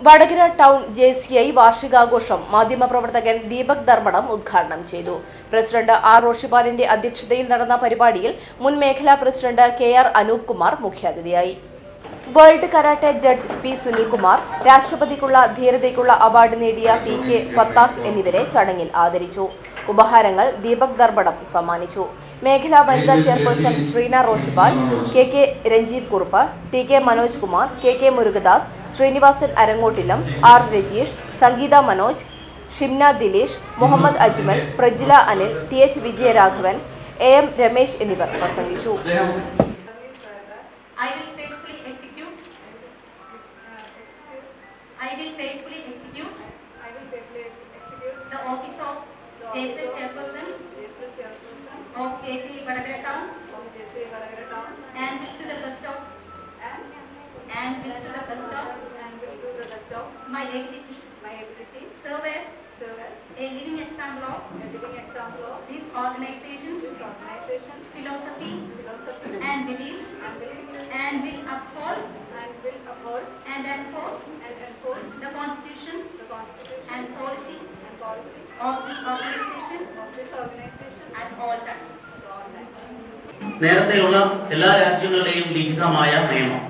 Vadakara town J C I വാർഷികാഘോഷം മാധ്യമപ്രവർത്തകൻ ദീപക് ധർമ്മടം ഉദ്ഘാടനം ചെയ്തു പ്രസിഡന്റ് ആർ റോഷിപാലിന്റെ അധ്യക്ഷതയിൽ നടന്ന പരിപാടിയിൽ മുൻ മേഖലാ president K R Anoop Kumar മുഖ്യാതിഥിയായി world karate judge P Sunilkumar രാഷ്ട്രപതിക്കുള്ള ധീരതയ്ക്കുള്ള അവാർഡ് നേടിയ പി കെ ഫത്താഹ് എന്നിവരെ ചടങ്ങിൽ ആദരിച്ചു ഉപഹാരങ്ങൾ ദീപക് ദർബടം സമ്മാനിച്ചു മേഖലാ വനിതാ chairperson Sreena Roshipal K K Ranjeev Kurup T K Manoj Kumar K K Murukadas Srinivasan Arangottilam R Rajeesh Sangeetha Manoj Shimna Dileesh Muhammad Ajmal Prajila Anil T H Vijayaraghavan A M Ramesh എന്നിവർ പ്രസംഗിച്ചു I will faithfully execute. I will faithfully execute I will faithfully execute the office of JSL Chairperson the chairperson of JC Vadagara Town of JC Vadagara Town and will to the best of and and will to the best of and will do the best of my ability my ability serve as serve as a living example of a living example of this organization's this organization philosophy philosophy and belief and belief and will uphold and will uphold and enforce and enforce the constitution the constitution and policy and policy of this organization of this organization at all times. at all times. നേരത്തെയുള്ള എല്ലാ രാജ്യങ്ങളുടെയും ലിഖിതമായ നിയമം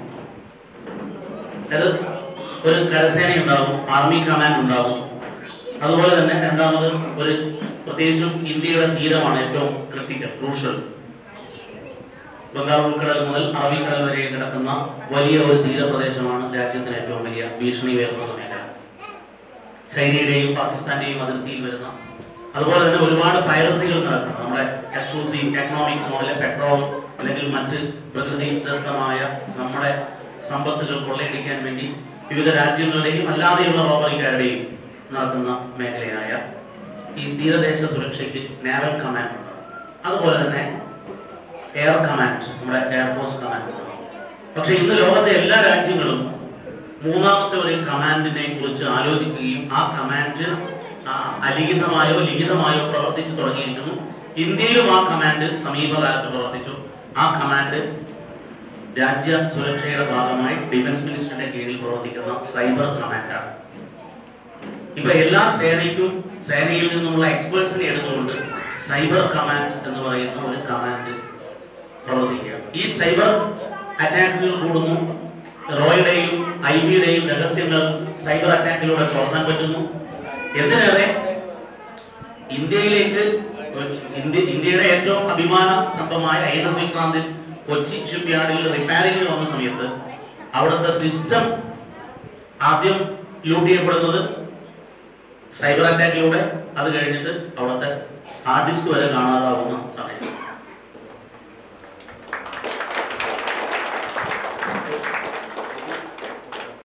അത് ഒരു കരസേന ഉണ്ടാവും army command ഉണ്ടാവും അതുപോലെ തന്നെ രണ്ടാമത് ഒരു പ്രത്യേകിച്ചും ഇന്ത്യയുടെ തീരമാണ് ഏറ്റവും ക്രിട്ടിക്കൽ ക്രൂഷ്യൽ ബംഗാൾ ഉൾക്കടൽ മുതൽ അറബിക്കടൽ വരെ കിടക്കുന്ന വലിയ ഒരു തീരപ്രദേശമാണ് രാജ്യത്തിന് ഏറ്റവും വലിയ ഭീഷണി ഉയർത്തുന്ന മേഖല ചൈനയുടെയും പാകിസ്ഥാന്റെയും അതിർത്തിയിൽ വരുന്ന അതുപോലെ തന്നെ ഒരുപാട് പൈറസികൾ നടക്കണം നമ്മുടെ എക്സ്ക്ലൂസീവ് എക്കണോമിക് സോണിലെ പെട്രോൾ അല്ലെങ്കിൽ മറ്റ് പ്രകൃതിദത്തമായ നമ്മുടെ സമ്പത്തുകൾ കൊള്ളയടിക്കാൻ വേണ്ടി വിവിധ രാജ്യങ്ങളുടെയും അല്ലാതെയുള്ള റോബറിക്കാരുടെയും നടക്കുന്ന മേഖലയായ ഈ തീരദേശ സുരക്ഷയ്ക്ക് നാവൽ കമാൻഡ് ഉണ്ട് അതുപോലെ തന്നെ എയർ കമാൻഡ് നമ്മുടെ എയർഫോഴ്സ് കമാൻഡ് പക്ഷെ ഇന്ന് ലോകത്തെ എല്ലാ രാജ്യങ്ങളും മൂന്നാമത്തെ ഒരു കമാൻഡിനെ കുറിച്ച് ആലോചിക്കുകയും ആ കമാൻഡ് ആ, അലിഖിതമായോ ലിഖിതമായോ പ്രവർത്തിച്ചു തുടങ്ങിയിരിക്കുന്നു ഇന്ത്യയിലും ആ കമാൻഡ് സമീപകാലത്ത് പ്രവർത്തിച്ചു ആ കമാൻഡ് രാജ്യ സുരക്ഷയുടെ ഭാഗമായി ഡിഫൻസ് മിനിസ്റ്ററിന്റെ കീഴിൽ പ്രവർത്തിക്കുന്ന സൈബർ കമാൻഡാണ് ഇപ്പൊ എല്ലാ സേനയ്ക്കും സേനയിൽ നിന്നുള്ള എക്സ്പേർട്സിനെ എടുത്തുകൊണ്ട് സൈബർ കമാൻഡ് എന്ന് പറയുന്ന ഒരു കമാൻഡ് പ്രവർത്തിക്കുക ഈ സൈബർ അറ്റാക്കുകൾ കൂടുന്നു റോയുടെയും ഐ ബിയുടെയും രഹസ്യങ്ങൾ സൈബർ അറ്റാക്കിലൂടെ ചോർത്താൻ പറ്റുന്നു എന്തിനേറെ ഇന്ത്യയിലേക്ക് ഇന്ത്യ ഇന്ത്യയുടെ ഏറ്റവും അഭിമാന സ്തംഭമായ I N S Vikrant Kochi ship യാർഡിൽ റിപ്പയറിംഗിന് വന്ന സമയത്ത് അവിടുത്തെ സിസ്റ്റം ആദ്യം ലൂട്ട് ചെയ്യപ്പെടുന്നത് സൈബർ അറ്റാക്കിലൂടെ അത് കഴിഞ്ഞിട്ട് അവിടുത്തെ ഹാർഡ് ഡിസ്ക് വരെ കാണാതാവുന്ന സമയം